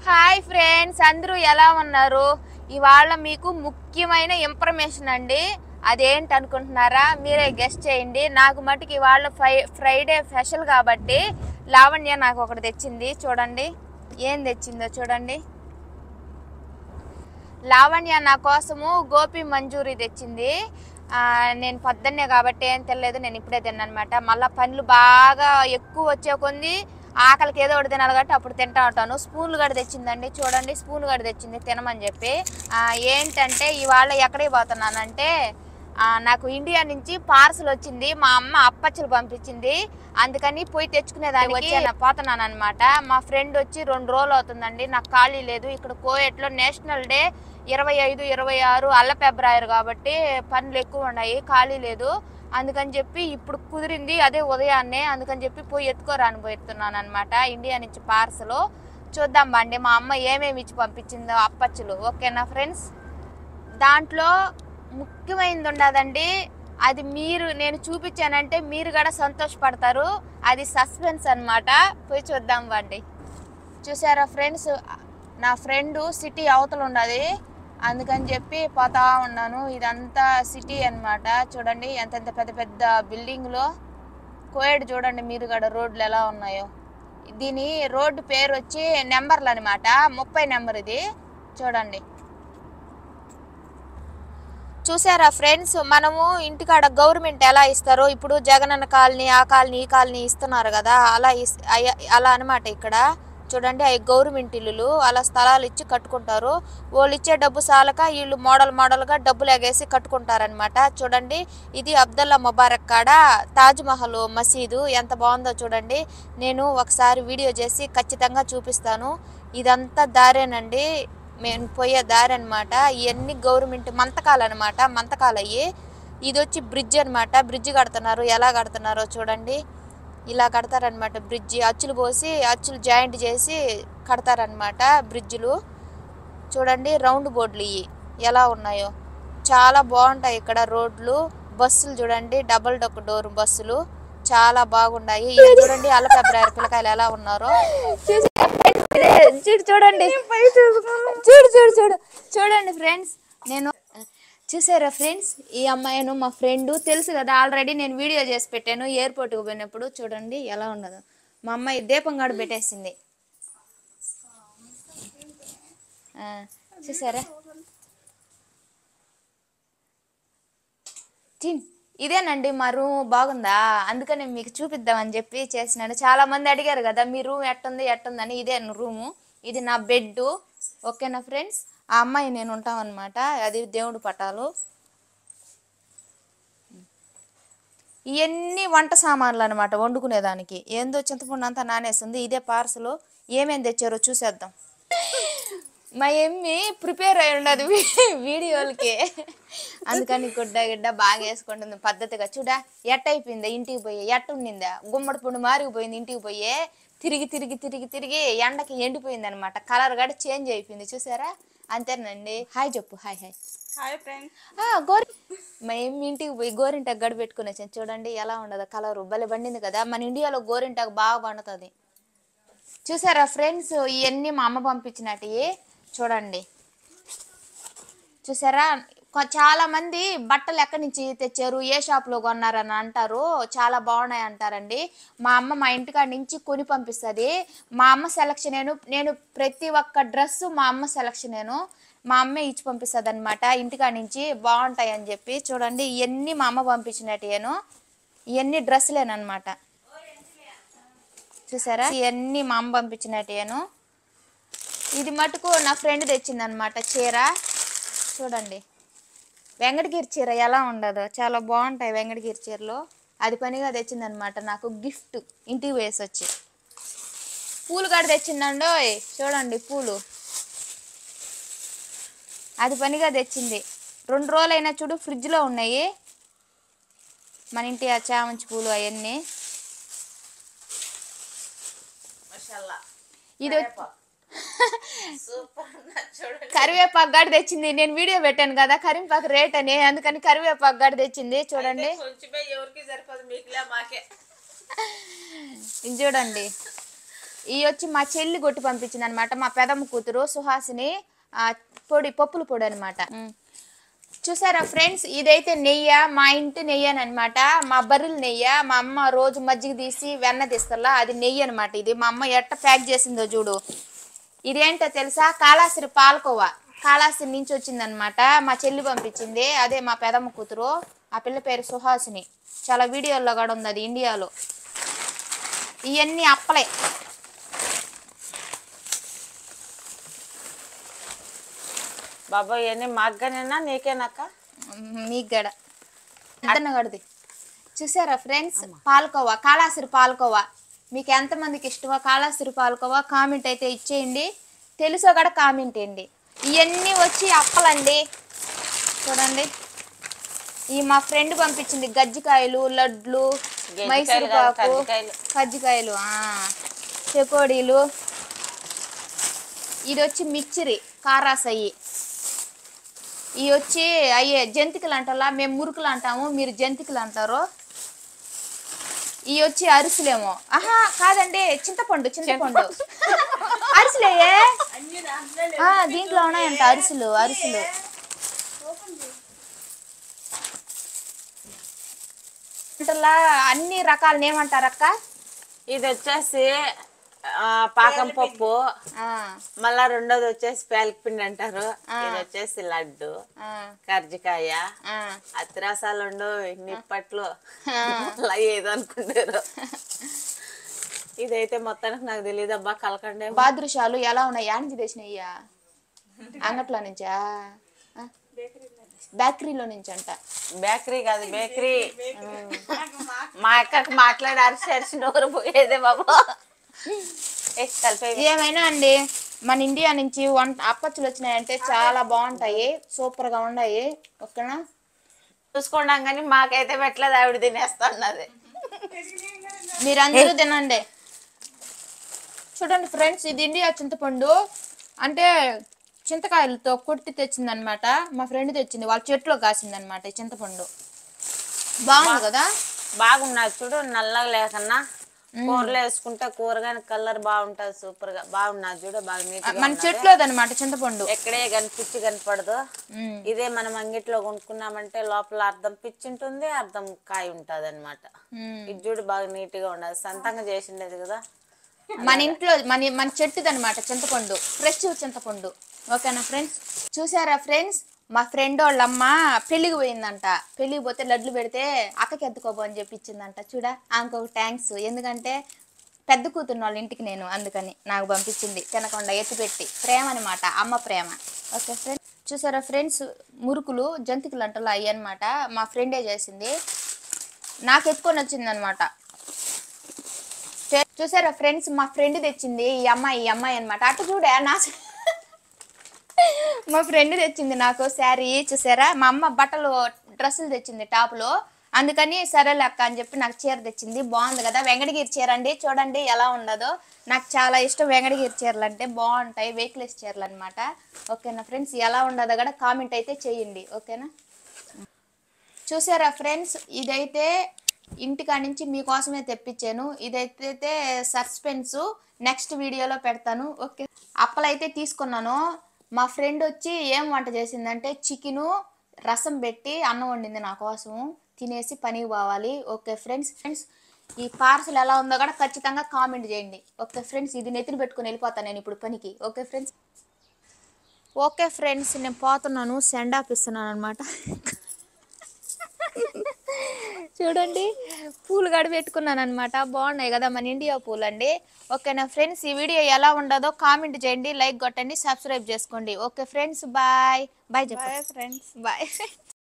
Hi friends అందరూ ఎలా ఉన్నారు ఇవాళ మీకు ముఖ్యమైన ఇన్ఫర్మేషన్ అండి అదేంటి అనుకుంటున్నారా మీరే గెస్ట్ చేయండి నాకు మటుకు ఇవాళ ఫ్రై ఫ్రైడే స్పెషల్ కాబట్టి లావణ్య నాకు ఒకటి తెచ్చింది చూడండి ఏం తెచ్చిందో చూడండి లావణ్య నా కోసము గోపి మంజూరి తెచ్చింది ఆ, నేను పొద్దున్నే కాబట్టి ఏం తెలియదు నేను ఇప్పుడే తిన్నానమాట మళ్ళీ పనులు బాగా ఎక్కువ వచ్చే కొంది ఆకలికి ఏదో ఒకటి తినాలి కాబట్టి అప్పుడు తింటా ఉంటాను స్పూన్లు గడి తెచ్చిందండి చూడండి స్పూన్ గడి తెచ్చింది తినమని చెప్పి ఆ, ఏంటంటే ఇవాళ ఎక్కడికి పోతున్నానంటే ఆ, నాకు ఇండియా నుంచి పార్సల్ వచ్చింది మా అమ్మ అప్పచ్చలు పంపించింది అందుకని పోయి తెచ్చుకునేదానికి వచ్చి పోతున్నాను అనమాట మా ఫ్రెండ్ వచ్చి రెండు రోజులు అవుతుందండి నాకు ఖాళీ లేదు ఇక్కడ కోయట్లో నేషనల్ డే ఇరవై ఐదు ఇరవై ఆరు అల్ల ఫిబ్రవరి కాబట్టి పనులు ఎక్కువ ఉన్నాయి ఖాళీ లేదు అందుకని చెప్పి ఇప్పుడు కుదిరింది అదే ఉదయాన్నే అందుకని చెప్పి పోయి ఎత్తుకోరాని పోతున్నాను అనమాట ఇండియా నుంచి పార్సల్ చూద్దాం బండి మా అమ్మ ఏమేమి ఇచ్చి పంపించిందో అప్పచ్చులు ఓకేనా ఫ్రెండ్స్ దాంట్లో ముఖ్యమైనది ఉండదండి అది మీరు నేను చూపించానంటే మీరు కూడా సంతోషపడతారు అది సస్పెన్స్ అన్నమాట పోయి చూద్దాం బండి చూసారా ఫ్రెండ్స్ నా ఫ్రెండ్ సిటీ అవతల ఉన్నది అందుకని చెప్పి పోతా ఉన్నాను ఇదంతా సిటీ అన్నమాట చూడండి ఎంతెంత పెద్ద పెద్ద బిల్డింగ్లో కోయడ్ చూడండి మీరు కూడా రోడ్లు ఎలా ఉన్నాయో దీని రోడ్డు పేరు వచ్చి నెంబర్లు అనమాట ముప్పై నెంబర్ ఇది చూడండి చూసారా ఫ్రెండ్స్ మనము ఇంటికాడ గవర్నమెంట్ ఎలా ఇస్తారో ఇప్పుడు జగనన్న కాలనీ ఆ కాలనీ ఈ కాలనీ ఇస్తున్నారు కదా అలా ఇస్- అయ- అలా అనమాట ఇక్కడ చూడండి అవి గవర్నమెంట్ ఇల్లులు అలా స్థలాలు ఇచ్చి కట్టుకుంటారు వాళ్ళు ఇచ్చే డబ్బు సాలక వీళ్ళు మోడల్ మోడల్గా డబ్బులు ఎగేసి కట్టుకుంటారనమాట చూడండి ఇది అబ్దుల్లా ముబారక్ కాడ తాజ్ మహల్ మసీదు ఎంత బాగుందో చూడండి నేను ఒకసారి వీడియో చేసి ఖచ్చితంగా చూపిస్తాను ఇదంతా దారేనండి మేము పోయే దారి అనమాట ఇవన్నీ గవర్నమెంట్ మంతకాలు అనమాట మంతకాలు అయ్యి ఇది వచ్చి బ్రిడ్జ్ అనమాట బ్రిడ్జ్ కడుతున్నారు ఎలా కడుతున్నారో చూడండి ఇలా కడతారనమాట బ్రిడ్జి అచ్చులు పోసి అచ్చులు జాయింట్ చేసి కడతారనమాట బ్రిడ్జ్లు చూడండి రౌండ్ బోర్డులు ఇవి ఎలా ఉన్నాయో చాలా బాగుంటాయి ఇక్కడ రోడ్లు బస్సులు చూడండి డబుల్ డొక్ డోర్ బస్సులు చాలా బాగున్నాయి ఇది చూడండి అల్ల ఫిబ్రవరి పిల్లకాయలు ఎలా ఉన్నారో చూడు చూడండి చూడు చూడు చూడు చూడండి ఫ్రెండ్స్ నేను చూసారా ఫ్రెండ్స్ ఈ అమ్మాయిను మా ఫ్రెండ్ తెలుసు కదా ఆల్రెడీ నేను వీడియో చేసి పెట్టాను ఎయిర్పోర్ట్కి పోయినప్పుడు చూడండి ఎలా ఉన్నదో మా అమ్మాయి దీపం కాడ పెట్టేసింది ఆ, చూసారా తిన్ ఇదేనండి మా రూమ్ బాగుందా అందుకని మీకు చూపిద్దామని చెప్పి చేసినాను చాలా మంది అడిగారు కదా మీ రూమ్ ఎట్టుంది ఎట్టుందని ఇదే రూము ఇది నా బెడ్ ఓకేనా ఫ్రెండ్స్ ఆ అమ్మాయి నేను ఉంటాం అనమాట అది దేవుడు పటాలు ఇవన్నీ వంట సామాన్లు అనమాట వండుకునేదానికి ఏందో చింతపండు అంతా నానేస్తుంది ఇదే పార్సల్ ఏమేం తెచ్చారో చూసేద్దాం మా ఎమ్మి ప్రిపేర్ అయి ఉండదు వీ- వీడియోలకి అందుకని గుడ్డ గిడ్డ బాగా వేసుకుంటుంది పద్ధతిగా చూడా ఎట్ట అయిపోయిందా ఇంటికి పోయి ఎట్ట ఉండిందా గుమ్మడి పుండు మారిపోయింది ఇంటికి పోయి తిరిగి తిరిగి తిరిగి తిరిగి ఎండకి ఎండిపోయింది అనమాట కలర్ కూడా చేంజ్ అయిపోయింది చూసారా అంతేనండి హాయ్ చెప్పు హాయ్ హాయ్ హాయ్ ఫ్రెండ్స్ ఆ, గోరి మా ఎమ్మి ఇంటికి పోయి గోరింటాకు గడి పెట్టుకుని వచ్చాను చూడండి ఎలా ఉండదు కలర్ భలే పండింది కదా మన ఇండియాలో గోరింటాకు బాగా పండుతుంది చూసారా ఫ్రెండ్స్ ఇవన్నీ మా అమ్మ పంపించినట్టు చూడండి చూసారా కొ- చాలా మంది బట్టలు ఎక్కడి నుంచి తెచ్చారు ఏ షాప్లో కొన్నారని అంటారు చాలా బాగున్నాయి అంటారండి మా అమ్మ మా ఇంటికాడ నుంచి కొని పంపిస్తుంది మా అమ్మ సెలక్షన్ నేను నేను ప్రతి ఒక్క డ్రెస్ మా అమ్మ సెలక్షన్ నేను మా అమ్మే ఇచ్చి పంపిస్తుంది అనమాట ఇంటికాడ నుంచి బాగుంటాయి అని చెప్పి చూడండి ఇవన్నీ మా అమ్మ పంపించినట్టు ఇవన్నీ డ్రెస్సులేనమాట చూసారా ఇవన్నీ మా అమ్మ పంపించినట్టేను ఇది మటుకు నా ఫ్రెండ్ తెచ్చిందనమాట చీర చూడండి వెంకటగిరి చీర ఎలా ఉండదో చాలా బాగుంటాయి వెంకటగిరి చీరలో అది పనిగా తెచ్చిందనమాట నాకు గిఫ్ట్ ఇంటికి వేసి వచ్చి పూలు కాడ తెచ్చిందండో చూడండి పూలు అది పనిగా తెచ్చింది రెండు రోజులైనా చూడు ఫ్రిడ్జ్లో ఉన్నాయి మన ఇంటి ఆ చామంతి పూలు అవన్నీ మషాల్లా ఇది వచ్చి- సూపర్ చూడండి కరివేపాకు గడ్డ తెచ్చింది నేను వీడియో పెట్టాను కదా కరివేపాకు రేట్ అని అందుకని కరివేపాకు గడ్డ తెచ్చింది చూడండి కొంచెమే ఎవరికి సరిపోదు మీకులే మాకే ఇది చూడండి ఈ వచ్చి మా చెల్లి కొట్టి పంపించింది అనమాట మా పెదమ్మ కూతురు సుహాసిని ఆ, పొడి పప్పుల పొడి అనమాట చూసారా ఫ్రెండ్స్ ఇదైతే నెయ్యి మా ఇంటి నెయ్యి అనమాట మా బర్రెల నెయ్యి మా అమ్మ రోజు మజ్జిగ తీసి వెన్న తీస్తల్లా అది నెయ్యి అనమాట ఇది మా అమ్మ ఎట్ట ప్యాక్ చేసిందో చూడు ఇదేంటో తెలుసా కాళాశ్రీ పాలకోవా కాళాశ్రీ నుంచి వచ్చిందనమాట మా చెల్లి పంపించింది అదే మా పెదమ్మ కూతురు ఆ పిల్ల పేరు సుహాసిని చాలా వీడియోల్లో కూడా ఉంది అది ఇండియాలో ఇవన్నీ అప్పలే బాబా ఇవన్నీ మగ్గనేనా నీకేనాక మీకు గడ అద్దన్న గడది చూసారా ఫ్రెండ్స్ పాలకోవా కాళాసిరి పాలకోవా మీకు ఎంతమందికి ఇష్టమో కాళాసిరి పాలకోవా కామెంట్ అయితే ఇచ్చేయండి తెలుసో కూడా కామెంట్ వేయండి ఇవన్నీ వచ్చి అప్పలండి చూడండి ఈ మా ఫ్రెండ్ పంపించింది గజ్జికాయలు లడ్లు గజ్జికాయలు మైసూర్ కాదు, పాకు కజ్జికాయలు. కజ్జికాయలు ఆ, చెకోడీలు ఇది వచ్చి మిక్చరి కారాస్ అయ్యి ఇవి వచ్చి అయ్యే జంతికలు అంటారా మేము మురుకులు అంటాము మీరు జంతికలు అంటారు ఇవి వచ్చి అరిసెలేమో ఆహా కాదండి చింతపండు చింతపండు అరిసెలేయే ఆ, దీంట్లో ఉన్నాయంట అరిసెలు అరిసెలు అంటలా అన్ని రకాలు ఏమంటారు అక్క ఇది వచ్చేసి ఆ, పాకం పప్పు ఆ, మళ్ళా రెండోది వచ్చేసి పేలక పిండి అంటారు ఇది వచ్చేసి లడ్డు ఆ, కర్జికాయ ఆ. అతిరాసాలు ఉండు నిప్పట్లు అలా ఏదో అనుకుంటారు ఇదైతే మొత్తానికి నాకు తెలియదు అబ్బా కలకండే బాదృశాలు ఎలా ఉన్నాయి యానికి తెచ్చినయ్యా అంగట్లో నుంచా ఆ? బేకరీలో నుంచి అంట బేకరీ కాదు బేకరీ మా అక్కకి మాట్లాడి అరిసి అరిసి నోరు పోయేదే బాబు ఏ కలిపే ఏమైనా అండి మన ఇండియా నుంచి వంట అప్పచ్చులు వచ్చినాయంటే చాలా బాగుంటాయి సూపర్ గా ఉన్నాయి ఓకేనా చూసుకున్నాం కానీ మాకైతే పెట్టలేదు ఆవిడ తినేస్తున్నది మీరందరూ తినండి చూడండి ఫ్రెండ్స్ ఇది ఇండియా చింతపండు అంటే చింతకాయలతో కొట్టి తెచ్చిందనమాట మా ఫ్రెండ్ తెచ్చింది వాళ్ళ చెట్లో కాసిందనమాట ఈ చింతపండు బాగుంది కదా బాగున్నది చూడు నల్లగా లేకన్నా కూరలో వేసుకుంటే కూర కానీ కలర్ బాగుంటది సూపర్ గా బాగున్నది చూడు బాగా నీట్ మన చెట్లోదనమాట చింతపండు ఎక్కడే కనిపించి కనపడదు ఉమ్. ఇదే మనం అంగిట్లో కొనుక్కున్నామంటే లోపల అర్థం పిచ్చి ఉంటుంది అర్థం కాయ ఉంటది అనమాట ఉమ్. ఇది చూడు బాగా నీట్ గా ఉండదు సొంతంగా చేసిండేది కదా మన ఇంట్లో మన మన చెట్టుది అనమాట చింతపండు ఫ్రెష్ చింతపండు ఓకేనా ఫ్రెండ్స్ చూసారా ఫ్రెండ్స్ మా ఫ్రెండ్ వాళ్ళ అమ్మ పెళ్ళికి పోయిందంట పెళ్ళికి పోతే లడ్లు పెడితే అక్కకి ఎత్తుకోబో అని చెప్పి ఇచ్చిందంట చూడా ఆమెకు ఒక థ్యాంక్స్ ఎందుకంటే పెద్ద కూతురు వాళ్ళ ఇంటికి నేను అందుకని నాకు పంపించింది తినకుండా ఎత్తిపెట్టి ప్రేమ అనమాట అమ్మ ప్రేమ ఓకే ఫ్రెండ్స్ చూసారా ఫ్రెండ్స్ మురుకులు జంతికలు అంటారు అయ్యి అనమాట మా ఫ్రెండే చేసింది నాకు ఎత్తుకొని వచ్చింది అనమాట చే- చూసారా ఫ్రెండ్స్ మా ఫ్రెండ్ తెచ్చింది ఈ అమ్మాయి ఈ అమ్మాయి అనమాట అటు చూడే నా మా ఫ్రెండ్ తెచ్చింది నాకు శారీ చూసారా మా అమ్మ బట్టలు డ్రెస్సులు తెచ్చింది టాప్లో అందుకని సరేలే అక్క అని చెప్పి నాకు చీర తెచ్చింది బాగుంది కదా వెంకటగిరి చీర అండి చూడండి ఎలా ఉండదో నాకు చాలా ఇష్టం వెంకటగిరి చీరలు అంటే బాగుంటాయి వెయిట్లెస్ చీరలు అనమాట ఓకేనా ఫ్రెండ్స్ ఎలా ఉండదో కూడా కామెంట్ అయితే చేయండి ఓకేనా చూసారా ఫ్రెండ్స్ ఇదైతే ఇంటికా నుంచి మీకోసమే తెప్పించాను ఇదైతే సస్పెన్స్ నెక్స్ట్ వీడియోలో పెడతాను ఓకే అప్పలైతే తీసుకున్నాను మా ఫ్రెండ్ వచ్చి ఏం వంట చేసిందంటే చికెను రసం పెట్టి అన్నం వండింది నా కోసం తినేసి పనికి పోవాలి ఓకే ఫ్రెండ్స్ ఫ్రెండ్స్ ఈ పార్సల్ ఎలా ఉందో కూడా ఖచ్చితంగా కామెంట్ చేయండి ఓకే ఫ్రెండ్స్ ఇది నెత్తిన పెట్టుకుని వెళ్ళిపోతాను నేను ఇప్పుడు పనికి ఓకే ఫ్రెండ్స్ ఓకే ఫ్రెండ్స్ నేను పోతున్నాను సెండ్ ఆఫ్ ఇస్తున్నాను అనమాట చూడండి పూలు గడి పెట్టుకున్నాను అనమాట బాగున్నాయి కదా మన ఇండియా పూలు అండి ఓకేనా ఫ్రెండ్స్ ఈ వీడియో ఎలా ఉండదో కామెంట్ చేయండి లైక్ కొట్టండి సబ్స్క్రైబ్ చేసుకోండి ఓకే ఫ్రెండ్స్ బాయ్ బాయ్ చెప్పండి ఫ్రెండ్స్ బాయ్